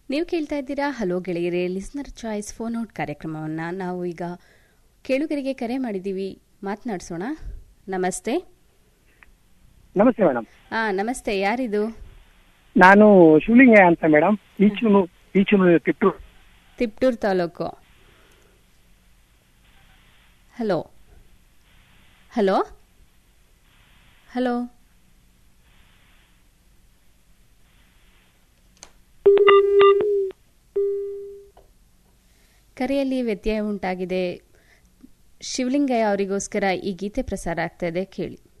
ನೀವು ಕೇಳ್ತಾ ಇದ್ದೀರಾ ಹಲೋ ಗೆಳೆಯರೇ ಲಿಸ್ನರ್ ಚಾಯ್ಸ್ ಫೋನ್ ಔಟ್ ಕಾರ್ಯಕ್ರಮವನ್ನು ನಾವು ಈಗ ಕೇಳುಗರಿಗೆ ಕರೆ ಮಾಡಿದ್ದೀವಿ ಮಾತನಾಡಿಸೋಣ ನಮಸ್ತೆ ನಮಸ್ತೆ ಮೇಡಮ್ ಹಾ ನಮಸ್ತೆ ಯಾರಿದು ನಾನು ಶಿವಲಿಂಗಯ್ಯ ಅಂತ ಮೇಡಮ್ ಈಚೂನು ಈಚೂನು ತಿಟ್ಟೂರು Tiptur taluk hello hello hello ಕರೆಯಲ್ಲಿ ವ್ಯತ್ಯಯ ಉಂಟಾಗಿದೆ ಶಿವಲಿಂಗಯ್ಯ ಅವರಿಗೋಸ್ಕರ ಈ ಗೀತೆ ಪ್ರಸಾರ ಆಗ್ತಾ ಇದೆ ಕೇಳಿ